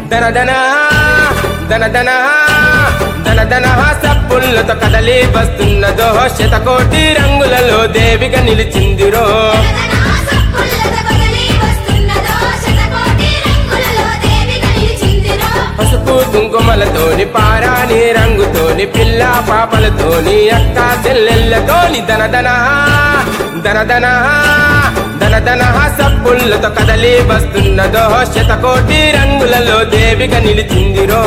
దన దన దన దన దన దన సప్పుళ్ళతో కదలి వస్తున్నదో శతకోటి రంగులలో దేవిగా నిలిచిందిరో తెలంగాణ సప్పుళ్ళతో కదలి వస్తున్నదో శతకోటి రంగులలో దేవిగా నిలిచిందిరో. పసుపు కుంకుమలతోని పారాని రంగుతోని పిల్ల పాపలతోని అక్క చెల్లెళ్ళతోని దనదన దనదన దనదన సప్పుళ్ళతో కదలి వస్తున్నదో శతకోటి రంగులలో దేవిగా నిలిచిందిరో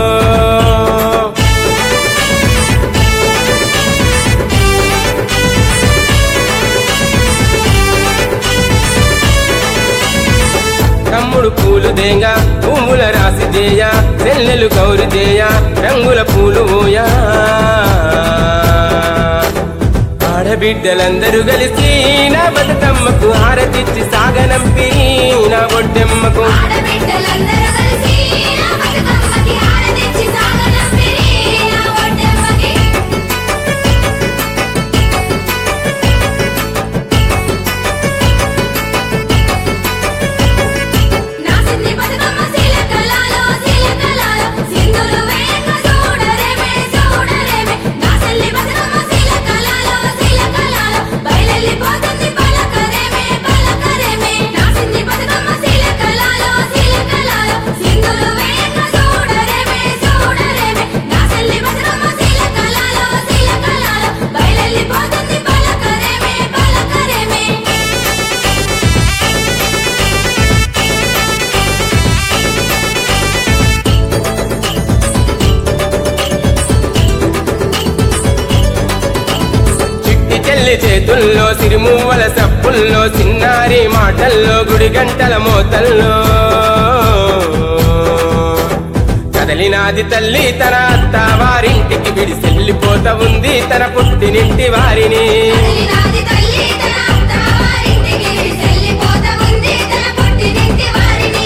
తమ్ముడు పూలు దేయ పువ్వుల రాసి దేయ చెల్లెలు గౌరి దేయ రంగుల పూలు ఓయా ఆడబిడ్డలందరూ కలిసి నా బతుకమ్మకు హారతిచ్చి సాగనంపి నా ఒడ్డెమ్మకు ఆడబిడ్డలందరూ కలిసి నా బతుకమ్మకి ఆరతిచ్చి సాగనంపిరి నా ఒడ్డెమ్మకి. నా సిన్ని బతుకమ్మ శీలకళలో, శీలకళలో, సింధులు వేయంగా చూడరేమే, చూడరేమే. నా తల్లి బతుకమ్మ శీలకళలో, శీలకళలో, బయలెళ్ళిపోతుంది పలకరేమే, పలకరేమే. నా సిన్ని బతుకమ్మ శీలకళలో, శీలకళలో, సింధులు వేయంగా చూడరేమే, చూడరేమే. నా తల్లి బతుకమ్మ శీలకళలో, శీలకళలో, బయలెళ్ళిపోతుంది పలకరేమే, పలకరేమే. చిట్టి చెల్లి చేతుల్లో సిరిమువ్వల సప్పుల్లో చిన్నారి మాటల్లో గుడి గంటల మోతల్లో కదలినాది తల్లి తన అత్త వారింటికి విడిసెళ్ళిపోత ఉంది తన పుట్టినింటి వారిని కదిలినాది తల్లి తన అత్త వారింటికి చెల్లిపోత ఉంది తన పుట్టినింటి వారిని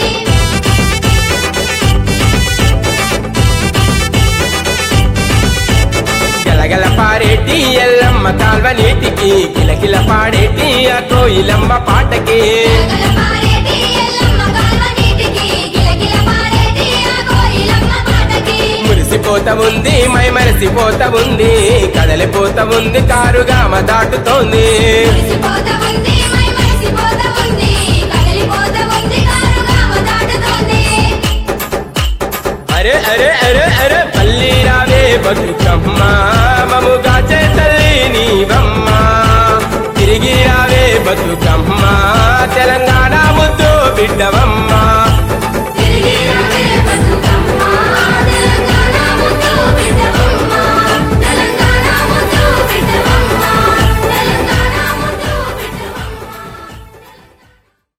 గలగల పాడేటి ఎల్లమ్మ కాల్వ నీటికి కిలకిల పాడేటి ఆ కోయిలమ్మ పాటకి గలగల పారేటి ఎల్లమ్మ కాల్వ నీటికి గిలగిల పారేటి ఆ కోయిలమ్మ పాటకి మురిసిపోత ఉంది మై మరిసిపోత ఉంది కదలిపోత ఉంది కారుగామ దాటుతోంది మురిసిపోత ఉంది మై మరిసిపోత ఉంది కదిలిపోత ఉంది కారుగామ దాటుతోంది అరే అరే అరే అరే పల్లి రావే బతుకమ్మ మముగా తల్లి నీవమ్మ తిరిగి రావే బతుకమ్మ తెలంగాణ ముద్దు బిడ్డవమ్మ